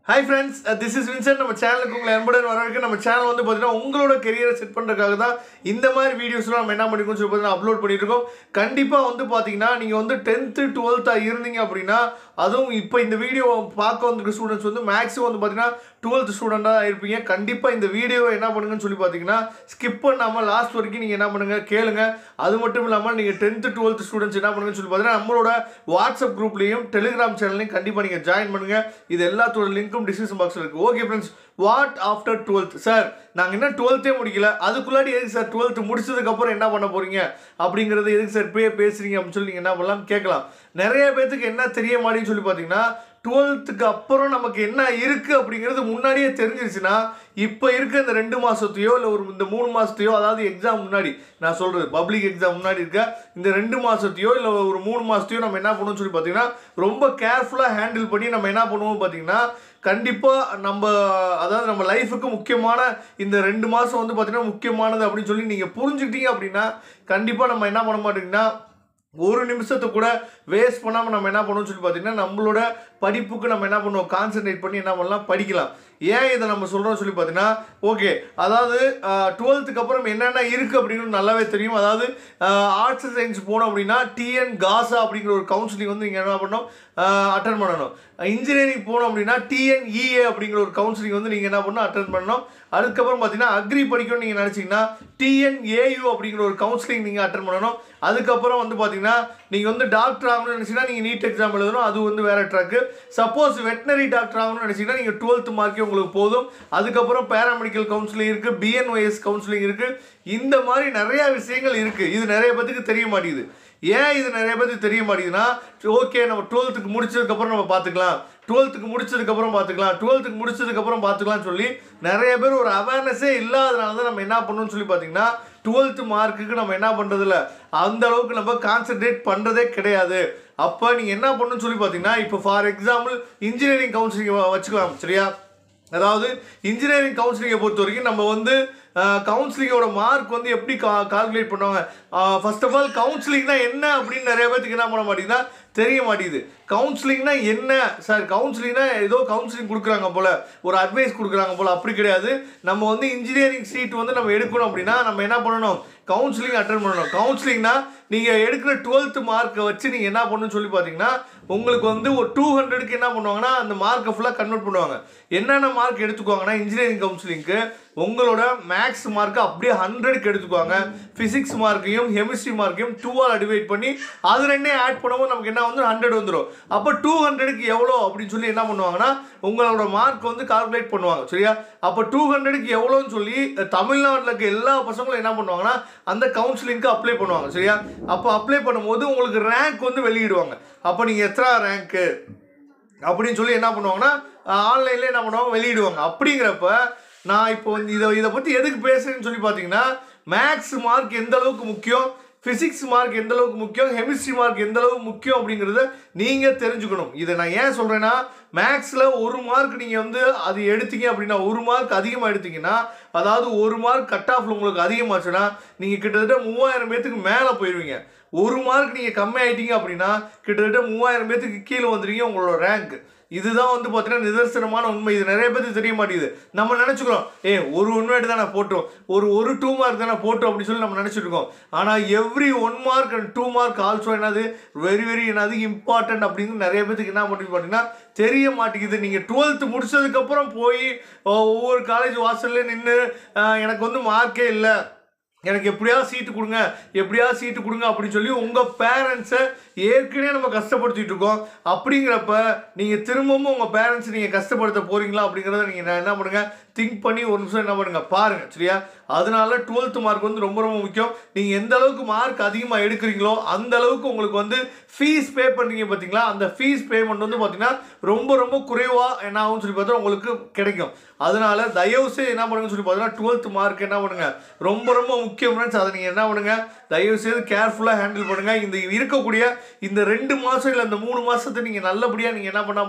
hi friends this is Vincent நம்ம சேனலுக்கு உங்களை அன்புடன் வரவேற்க நம்ம சேனல் வந்து பார்த்தீங்கன்னா உங்களோட கெரியரை செட் பண்ணுறதுக்காக தான் இந்த மாதிரி வீடியோஸ்லாம் நம்ம என்ன பண்ணிருக்கோம் சொல்லி பார்த்தீங்கன்னா அப்லோட் பண்ணியிருக்கோம் கண்டிப்பாக வந்து பார்த்தீங்கன்னா நீங்கள் வந்து டென்த்து டுவெல்த்தாக இருந்தீங்க அப்படின்னா அதுவும் இப்போ இந்த வீடியோ பார்க்க வந்திருக்க ஸ்டூடெண்ட்ஸ் வந்து மேக்ஸிமம் வந்து பார்த்தீங்கன்னா டுவெல்த் ஸ்டூடெண்ட்டாக இருப்பீங்க கண்டிப்பாக இந்த வீடியோவை என்ன பண்ணுங்கன்னு சொல்லி பார்த்தீங்கன்னா ஸ்கிப் பண்ணாமல் லாஸ்ட் வரைக்கும் நீங்கள் என்ன பண்ணுங்கள் கேளுங்க அது மட்டும் இல்லாமல் நீங்கள் டென்த்து டுவெல்த் ஸ்டூடெண்ட்ஸ் என்ன பண்ணுங்கன்னு சொல்லி பார்த்தீங்கன்னா நம்மளோட வாட்ஸ்அப் குரூப்லேயும் டெலிகிராம் சேனல்லையும் கண்டிப்பாக நீங்கள் ஜாயின் பண்ணுங்கள் இது எல்லாத்தோட லிங்க்கும் டிஸ்கிரிப்ஷன் பாக்ஸில் இருக்குது okay friends what after twelfth sir நாங்கள் இன்னும் டுவெல்த்தே முடிக்கல அதுக்குள்ளாடி எதுக்கு சார் டுவெல்த் முடிச்சதுக்கப்புறம் என்ன பண்ண போகிறீங்க அப்படிங்கிறது எதுக்கு சார் இப்பயே பேசுகிறீங்க அப்படின்னு சொல்லி நீங்கள் என்ன பண்ணலாம் கேட்கலாம் நிறைய பேர்த்துக்கு என்ன தெரிய மாட்டேன்னு சொல்லி பார்த்தீங்கன்னா டுவெல்த்துக்கு அப்புறம் நமக்கு என்ன இருக்குது அப்படிங்கிறது முன்னாடியே தெரிஞ்சிருச்சுன்னா இப்போ இருக்க இந்த ரெண்டு மாதத்தையோ இல்லை ஒரு இந்த மூணு மாதத்தையோ அதாவது எக்ஸாம் முன்னாடி நான் சொல்கிறது பப்ளிக் எக்ஸாம் முன்னாடி இருக்க இந்த ரெண்டு மாதத்தையோ இல்லை ஒரு மூணு மாதத்தையோ நம்ம என்ன பண்ணுவோம்னு சொல்லி பார்த்தீங்கன்னா ரொம்ப கேர்ஃபுல்லாக ஹேண்டில் பண்ணி நம்ம என்ன பண்ணுவோம் பார்த்தீங்கன்னா கண்டிப்பாக நம்ம அதாவது நம்ம லைஃபுக்கு முக்கியமான இந்த ரெண்டு மாதம் வந்து பார்த்தீங்கன்னா முக்கியமானது அப்படின்னு சொல்லி நீங்கள் புரிஞ்சுக்கிட்டீங்க அப்படின்னா கண்டிப்பாக நம்ம என்ன பண்ண மாட்டீங்கன்னா ஒரு நிமிஷத்தை கூட வேஸ்ட் பண்ணாமல் நம்ம என்ன பண்ணுவோம்னு சொல்லி பார்த்தீங்கன்னா நம்மளோட படிப்புக்கு நம்ம என்ன பண்ணுவோம் கான்சென்ட்ரேட் பண்ணி என்ன பண்ணலாம் படிக்கலாம் ஏன் இதை நம்ம சொல்கிறோம்னு சொல்லி பார்த்தீங்கன்னா ஓகே அதாவது டுவெல்த்துக்கு அப்புறம் என்னென்ன இருக்குது அப்படிங்கிறது நல்லாவே தெரியும் அதாவது ஆர்ட்ஸ் அண்ட் சயின்ஸ் போனோம் அப்படின்னா டிஎன் காசா அப்படிங்கிற ஒரு கவுன்சிலிங் வந்து நீங்கள் என்ன பண்ணணும் அட்டன் பண்ணணும் இன்ஜினியரிங் போனோம் அப்படின்னா டிஎன்இஏ அப்படிங்கிற ஒரு கவுன்சிலிங் வந்து நீங்கள் என்ன பண்ணணும் அட்டன் பண்ணணும் அதுக்கப்புறம் பார்த்தீங்கன்னா அக்ரி படிக்கணும்னு நீங்கள் நினச்சிங்கன்னா டிஎன்ஏயு அப்படிங்கிற ஒரு கவுன்சிலிங் நீங்கள் அட்டன் பண்ணணும் அதுக்கப்புறம் வந்து பார்த்தீங்கன்னா நீங்கள் வந்து டாக்டர் ஆகணும்னு நினச்சிங்கன்னா நீங்கள் நீட் எக்ஸாம் எழுதணும் அது வந்து வேறு ட்ராக்கு சப்போஸ் வெட்டினரி டாக்டர் ஆகணும்னு நினச்சிங்கன்னா நீங்கள் டுவெல்த் மார்க்கே உங்களுக்கு போதும் அதுக்கப்புறம் பேராமெடிக்கல் கவுன்சிலிங் இருக்குது பிஎன்ஒஎஸ் கவுன்சிலிங் இருக்குது இந்த மாதிரி நிறையா விஷயங்கள் இருக்குது இது நிறைய பேத்துக்கு தெரிய மாட்டேங்குது ஏன் இது நிறைய பேருக்கு தெரிய மாட்டேங்குதுன்னா ஓகே நம்ம டுவெல்த்துக்கு முடிச்சதுக்கப்புறம் நம்ம பார்த்துக்கலாம் டுவெல்த்துக்கு முடிச்சதுக்கப்புறம் பார்த்துக்கலாம் டுவெல்த்துக்கு முடிச்சதுக்கப்புறம் பார்த்துக்கலாம்னு சொல்லி நிறைய பேர் ஒரு அவேர்னஸே இல்லாதனால தான் நம்ம என்ன பண்ணணும்னு சொல்லி பார்த்தீங்கன்னா டுவெல்த்து மார்க்குக்கு நம்ம என்ன பண்ணுறதில்ல அந்த அளவுக்கு நம்ம கான்சென்ட்ரேட் பண்ணுறதே கிடையாது அப்போ நீங்கள் என்ன பண்ணணும்னு சொல்லி பார்த்தீங்கன்னா இப்போ ஃபார் எக்ஸாம்பிள் இன்ஜினியரிங் கவுன்சிலிங் வச்சுக்கலாம் சரியா அதாவது இன்ஜினியரிங் கவுன்சிலிங்கை பொறுத்த வரைக்கும் நம்ம வந்து கவுன்சிலிங்கோட மார்க் வந்து எப்படி கா கால்குலேட் பண்ணுவாங்க ஃபர்ஸ்ட் ஆஃப் ஆல் கவுன்சிலிங்னா என்ன அப்படின்னு நிறைய பேத்துக்கு என்ன பண்ண மாட்டேங்குதுன்னா தெரிய மாட்டேங்குது கவுன்சிலிங்னா என்ன சார் கவுன்சிலிங்னா ஏதோ கவுன்சிலிங் கொடுக்குறாங்க போல் ஒரு அட்வைஸ் கொடுக்குறாங்க போல் அப்படி கிடையாது நம்ம வந்து இன்ஜினியரிங் சீட் வந்து நம்ம எடுக்கணும் அப்படின்னா நம்ம என்ன பண்ணணும் கவுன்சிலிங் அட்டன் பண்ணணும் கவுன்சிலிங்னா நீங்கள் எடுக்கிற டுவெல்த்து மார்க்கை வச்சு நீங்கள் என்ன பண்ணணும்னு சொல்லி பார்த்தீங்கன்னா உங்களுக்கு வந்து ஒரு டூ ஹண்ட்ரடுக்கு என்ன பண்ணுவாங்கன்னா அந்த மார்க்கை ஃபுல்லாக கன்வெர்ட் பண்ணுவாங்க என்னென்ன மார்க் எடுத்துக்குவாங்கன்னா இன்ஜினியரிங் கவுன்சிலிங்க்கு உங்களோட மேக்ஸ் மார்க்கை அப்படியே ஹண்ட்ரடுக்கு எடுத்துக்குவாங்க ஃபிசிக்ஸ் மார்க்கையும் கெமிஸ்ட்ரி மார்க்கையும் டூவால் டிவைட் பண்ணி அது ரெண்டே ஆட் பண்ணும்போது நமக்கு என்ன வந்து ஹண்ட்ரட் வந்துடும் அப்போ டூ ஹண்ட்ரடுக்கு எவ்வளோ அப்படின்னு சொல்லி என்ன பண்ணுவாங்கன்னா உங்களோட மார்க் வந்து கால்குலேட் பண்ணுவாங்க சரியா அப்போ டூ ஹண்ட்ரடுக்கு எவ்வளோன்னு சொல்லி தமிழ்நாட்டில் இருக்க எல்லா பசங்களும் என்ன பண்ணுவாங்கன்னா அந்த கவுன்சிலிங்க்கு அப்ளை பண்ணுவாங்க சரியா அப்போ அப்ளை பண்ணும்போது உங்களுக்கு ரேங்க் வந்து வெளியிடுவாங்க அப்போ நீங்கள் எத்தனை ரேங்க்கு அப்படின்னு சொல்லி என்ன பண்ணுவாங்கன்னா ஆன்லைன்லேயே என்ன பண்ணுவாங்க வெளியிடுவாங்க அப்படிங்கிறப்ப நான் இப்போ வந்து இதை இதை பற்றி எதுக்கு பேசுகிறேன்னு சொல்லி பார்த்தீங்கன்னா மேக்ஸ் மார்க் எந்த அளவுக்கு முக்கியம் ஃபிசிக்ஸ் மார்க் எந்த அளவுக்கு முக்கியம் கெமிஸ்ட்ரி மார்க் எந்த அளவுக்கு முக்கியம் அப்படிங்கிறத நீங்கள் தெரிஞ்சுக்கணும் இதை நான் ஏன் சொல்கிறேன்னா மேக்ஸில் ஒரு மார்க் நீங்கள் வந்து அது எடுத்தீங்க அப்படின்னா ஒரு மார்க் அதிகமாக எடுத்தீங்கன்னா அதாவது ஒரு மார்க் கட் ஆஃபில் உங்களுக்கு அதிகமாச்சுன்னா நீங்கள் கிட்டத்தட்ட மூவாயிரம் பேத்துக்கு மேலே போயிடுவீங்க ஒரு மார்க் நீங்கள் கம்மி ஆகிட்டீங்க அப்படின்னா கிட்டத்தட்ட மூவாயிரம் பேத்துக்கு கீழே வந்துடுவீங்க உங்களோட ரேங்க் இதுதான் வந்து பார்த்தீங்கன்னா நிதர்சனமான உண்மை இது நிறைய பேருக்கு தெரிய மாட்டேங்குது நம்ம நினச்சிக்கிறோம் ஏ ஒரு ஒன் வேர்டு தானே போட்டோம் ஒரு ஒரு டூ மார்க் தானே போட்டோம் அப்படின்னு சொல்லி நம்ம நினச்சிட்டு இருக்கோம் ஆனால் every one mark and two mark also என்னது வெரி வெரி என்னது இம்பார்ட்டன்ட் அப்படின்னு நிறைய பேத்துக்கு என்ன பண்ணி பார்த்தீங்கன்னா தெரிய மாட்டேங்குது நீங்கள் டுவெல்த்து முடிச்சதுக்கப்புறம் போய் ஒவ்வொரு காலேஜ் வாசல்ல நின்று எனக்கு வந்து மார்க்கே இல்லை எனக்கு எப்படியாவது சீட்டு கொடுங்க எப்படியாவது சீட்டு கொடுங்க அப்படின்னு சொல்லி உங்கள் பேரண்ட்ஸை ஏற்கனவே நம்ம கஷ்டப்படுத்திட்டு இருக்கோம் அப்படிங்கிறப்ப நீங்கள் திரும்பவும் உங்கள் பேரண்ட்ஸ் நீங்கள் கஷ்டப்படுத்த போகிறீங்களா அப்படிங்கிறத நீங்கள் என்ன பண்ணுங்கள் திங்க் பண்ணி ஒரு நிமிஷம் என்ன பண்ணுங்கள் பாருங்கள் சரியா அதனால டுவெல்த்து மார்க் வந்து ரொம்ப ரொம்ப முக்கியம் நீங்கள் எந்த அளவுக்கு மார்க் அதிகமாக எடுக்கிறீங்களோ அந்த அளவுக்கு உங்களுக்கு வந்து ஃபீஸ் பே பண்ணுறீங்க பார்த்தீங்களா அந்த ஃபீஸ் பேமெண்ட் வந்து பார்த்தீங்கன்னா ரொம்ப ரொம்ப குறைவாக என்ன ஆகும்னு சொல்லி பார்த்தா உங்களுக்கு கிடைக்கும் அதனால தயவு செய்து என்ன பண்ணுங்கன்னு சொல்லி பார்த்தீங்கன்னா டுவெல்த் மார்க் என்ன பண்ணுங்க ரொம்ப ரொம்ப முக்கியம் ஃப்ரெண்ட்ஸ் அதை நீங்கள் என்ன பண்ணுங்க தயவு செய்து கேர்ஃபுல்லாக ஹேண்டில் பண்ணுங்க இந்த இருக்கக்கூடிய இந்த ரெண்டு மாதம் இல்லை இந்த மூணு மாதத்தை நீங்கள் நல்லபடியாக நீங்கள் என்ன பண்ணால் போதும்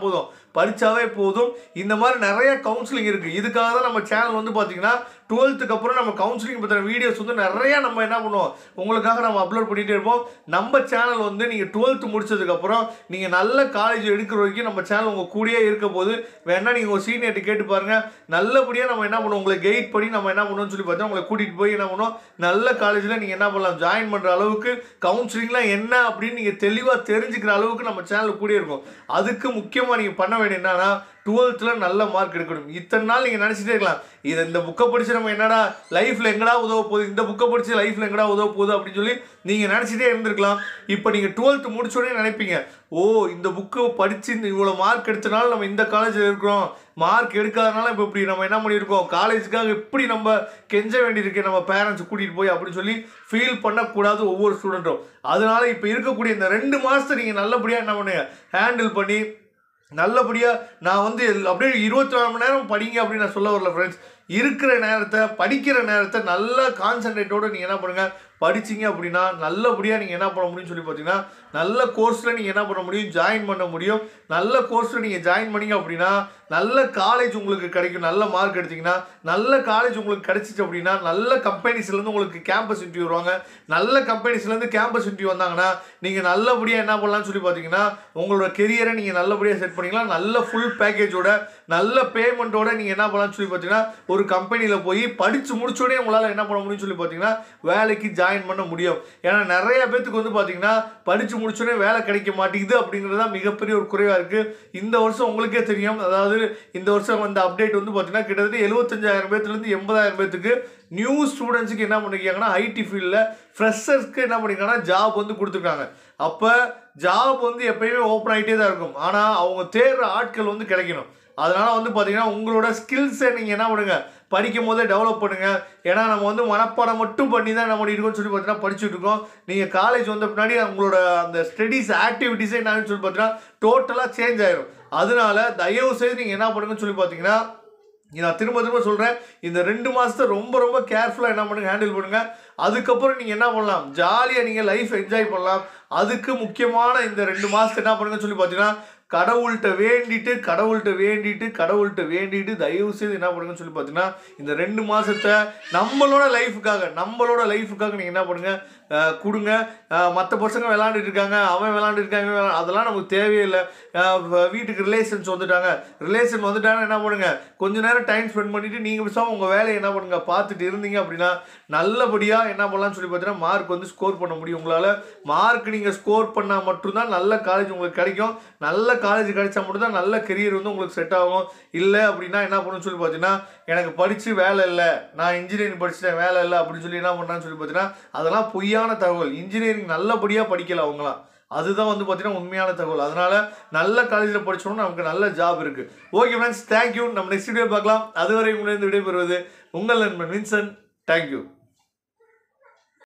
படித்தாவே போதும் இந்த மாதிரி நிறைய கவுன்சிலிங் இருக்குது இதுக்காக தான் நம்ம சேனல் வந்து பார்த்தீங்கன்னா டுவெல்த்துக்கு அப்புறம் நம்ம கவுன்சிலிங் பற்றின வீடியோஸ் வந்து நிறைய நம்ம என்ன பண்ணுவோம் உங்களுக்காக நம்ம அப்லோட் பண்ணிகிட்டே இருப்போம் நம்ம சேனல் வந்து நீங்கள் டுவெல்த்து முடிச்சதுக்கப்புறம் நீங்கள் நல்ல காலேஜ் எடுக்கிற வரைக்கும் நம்ம சேனல் உங்கள் கூடயே இருக்க போது வேணா நீங்கள் ஒரு சீனியர்ட்டு கேட்டு பாருங்கள் நல்லபடியாக நம்ம என்ன பண்ணுவோம் உங்களை கைட் பண்ணி நம்ம என்ன பண்ணுவோம்னு சொல்லி பார்த்தா உங்களை கூட்டிகிட்டு போய் என்ன பண்ணுவோம் நல்ல காலேஜில் நீங்கள் என்ன பண்ணலாம் ஜாயின் பண்ணுற அளவுக்கு கவுன்சிலிங்லாம் என்ன அப்படின்னு நீங்கள் தெளிவாக தெரிஞ்சுக்கிற அளவுக்கு நம்ம சேனல் கூட இருக்கும் அதுக்கு முக்கியமாக நீங்கள் பண்ண வேண்டிய என்னன்னா டுவெல்த்தில் நல்ல மார்க் எடுக்கணும் இத்தனை நாள் நீங்கள் நினச்சிட்டே இருக்கலாம் இதை இந்த புக்கை படித்து நம்ம என்னடா லைஃப்பில் எங்கடா உதவ போகுது இந்த புக்கை படித்து லைஃப்பில் எங்கடா உதவ போகுது அப்படின்னு சொல்லி நீங்கள் நினச்சிட்டே இருந்திருக்கலாம் இப்போ நீங்கள் டுவெல்த்து முடிச்சோடனே நினைப்பீங்க ஓ இந்த புக்கு படித்து இந்த இவ்வளோ மார்க் எடுத்தனால நம்ம இந்த காலேஜில் இருக்கிறோம் மார்க் எடுக்காதனால இப்போ இப்படி நம்ம என்ன பண்ணியிருக்கோம் காலேஜுக்காக எப்படி நம்ம கெஞ்ச வேண்டியிருக்கு நம்ம பேரண்ட்ஸ் கூட்டிகிட்டு போய் அப்படின்னு சொல்லி ஃபீல் பண்ணக்கூடாது ஒவ்வொரு ஸ்டூடெண்ட்டும் அதனால இப்போ இருக்கக்கூடிய இந்த ரெண்டு மாதத்தை நீங்கள் நல்லபடியாக என்ன பண்ணுங்க ஹேண்டில் பண்ணி நல்லபடியாக நான் வந்து எல்- அப்படியே இருபத்தி நாலு மணி நேரம் படிங்க அப்படின்னு நான் சொல்ல வரல ஃப்ரெண்ட்ஸ் இருக்கிற நேரத்தை படிக்கிற நேரத்தை நல்லா கான்சன்ட்ரேட்டோட நீங்கள் என்ன பண்ணுங்கள் படிச்சீங்க அப்படின்னா நல்லபடியாக நீங்கள் என்ன பண்ண முடியும்னு சொல்லி பார்த்தீங்கன்னா நல்ல கோர்ஸில் நீங்கள் என்ன பண்ண முடியும் ஜாயின் பண்ண முடியும் நல்ல கோர்ஸில் நீங்கள் ஜாயின் பண்ணீங்க அப்படின்னா நல்ல காலேஜ் உங்களுக்கு கிடைக்கும் நல்ல மார்க் எடுத்தீங்கன்னா நல்ல காலேஜ் உங்களுக்கு கிடைச்சிச்சு அப்படின்னா நல்ல கம்பெனிஸ்லேருந்து உங்களுக்கு கேம்பஸ் இன்டர்வியூ வருவாங்க நல்ல கம்பெனிஸ்லேருந்து கேம்பஸ் இன்டர்வியூ வந்தாங்கன்னா நீங்கள் நல்லபடியாக என்ன பண்ணலாம்னு சொல்லி பார்த்தீங்கன்னா உங்களோட கெரியரை நீங்கள் நல்லபடியாக செட் பண்ணிக்கலாம் நல்ல ஃபுல் பேக்கேஜோட நல்ல பேமெண்ட்டோட நீங்கள் என்ன பண்ணலாம்னு சொல்லி பார்த்தீங்கன்னா ஒரு கம்பெனியில் போய் படித்து முடிச்சோடனே உங்களால் என்ன பண்ண முடியும்னு சொல்லி பார்த்தீங்கன்னா வேலைக்கு ஜாயின் பண்ண முடியும் ஏன்னா நிறைய பேத்துக்கு வந்து பார்த்தீங்கன்னா படித்து முடிச்சோடனே வேலை கிடைக்க மாட்டேங்குது அப்படிங்கிறது தான் மிகப்பெரிய ஒரு குறைவாக இருக்குது இந்த வருஷம் உங்களுக்கே தெரியும் அதாவது இந்த வருஷம் வந்த அப்டேட் வந்து பார்த்தீங்கன்னா கிட்டத்தட்ட எழுபத்தஞ்சாயிரம் பேர்த்துலேருந்து எண்பதாயிரம் பேர்த்துக்கு நியூ ஸ்டூடெண்ட்ஸுக்கு என்ன பண்ணிருக்காங்கன்னா ஐடி ஃபீல்டில் ஃப்ரெஷர்ஸ்க்கு என்ன பண்ணிருக்காங்கன்னா ஜாப் வந்து கொடுத்துருக்காங்க அப்போ ஜாப் வந்து எப்பயுமே ஓப்பன் ஆகிட்டே தான் இருக்கும் ஆனால் அவங்க தேடுற ஆட்கள் வந்து கிடைக்கணும் அதனால் வந்து பார்த்தீங்கன்னா உங்களோட ஸ்கில்ஸை நீங்கள் என்ன பண்ணுங்க படிக்கும் போதே டெவலப் பண்ணுங்க ஏன்னா நம்ம வந்து மனப்பாடம் மட்டும் பண்ணி தான் நம்ம இருக்கோம்னு சொல்லி பார்த்தீங்கன்னா படிச்சுட்டு இருக்கோம் நீங்கள் காலேஜ் வந்த பின்னாடி உங்களோட அந்த ஸ்டடீஸ் ஆக்டிவிட்டீஸே என்னன்னு சொல்லி பார்த்தீங்கன்னா டோட்டலாக சேஞ்ச் ஆயிரும் அதனால தயவு செய்து நீங்கள் என்ன பண்ணுங்கன்னு சொல்லி பார்த்தீங்கன்னா இது நான் திரும்ப திரும்ப சொல்கிறேன் இந்த ரெண்டு மாதத்தை ரொம்ப ரொம்ப கேர்ஃபுல்லாக என்ன பண்ணுங்க ஹேண்டில் பண்ணுங்க அதுக்கப்புறம் நீங்கள் என்ன பண்ணலாம் ஜாலியாக நீங்கள் லைஃப் என்ஜாய் பண்ணலாம் அதுக்கு முக்கியமான இந்த ரெண்டு மாதத்தை என்ன பண்ணுங்கன்னு சொல்லி பார்த்தீங்கன்னா கடவுள்கிட்ட வேண்டிட்டு கடவுள்கிட்ட வேண்டிட்டு கடவுள்கிட்ட வேண்டிட்டு தயவு செய்து என்ன பண்ணுங்கன்னு சொல்லி பார்த்தீங்கன்னா இந்த ரெண்டு மாதத்தை நம்மளோட லைஃபுக்காக நம்மளோட லைஃபுக்காக நீங்கள் என்ன பண்ணுங்க அஹ் கொடுங்க மற்ற பசங்க விளாண்டுட்டு இருக்காங்க அவன் விளாண்டு இருக்காங்க இவன் விளா- அதெல்லாம் நமக்கு தேவையில்லை அஹ் வ- வீட்டுக்கு ரிலேஷன்ஸ் வந்துட்டாங்க ரிலேஷன் வந்துட்டாங்க என்ன பண்ணுங்க கொஞ்ச நேரம் டைம் ஸ்பெண்ட் பண்ணிட்டு நீங்கள் பேசாமல் உங்கள் வேலையை என்ன பண்ணுங்க பார்த்துட்டு இருந்தீங்க அப்படின்னா நல்லபடியாக என்ன பண்ணலாம்னு சொல்லி பார்த்தீங்கன்னா மார்க் வந்து ஸ்கோர் பண்ண முடியும் உங்களால் மார்க் நீங்கள் ஸ்கோர் பண்ணால் மட்டும்தான் நல்ல காலேஜ் உங்களுக்கு கிடைக்கும் நல்ல காலேஜ் கிடைச்சா மட்டும்தான் நல்ல கெரியர் வந்து உங்களுக்கு செட் ஆகும் இல்லை அப்படின்னா என்ன பண்ணணும்னு சொல்லி பார்த்தீங்கன்னா எனக்கு படித்து வேலை இல்லை நான் இன்ஜினியரிங் படிச்சிட்டேன் வேலை இல்லை அப்படின்னு சொல்லி என்ன பண்ணான்னு சொல்லி பார்த்தீங்கன்னா அதெல்லாம் பொய்யான தகவல் இன்ஜினியரிங் நல்லபடியாக படிக்கல அவங்களாம் அதுதான் வந்து பார்த்தீங்கன்னா உண்மையான தகவல் அதனால நல்ல காலேஜில் படிச்சோம்னா நமக்கு நல்ல ஜாப் இருக்கு ஓகே ஃப்ரெண்ட்ஸ் தேங்க்யூ நம்ம நெக்ஸ்ட் வீடியோ பார்க்கலாம் அதுவரை உங்களிருந்து விடைபெறுவது உங்கள் நண்பன் வின்சன் தேங்க்யூ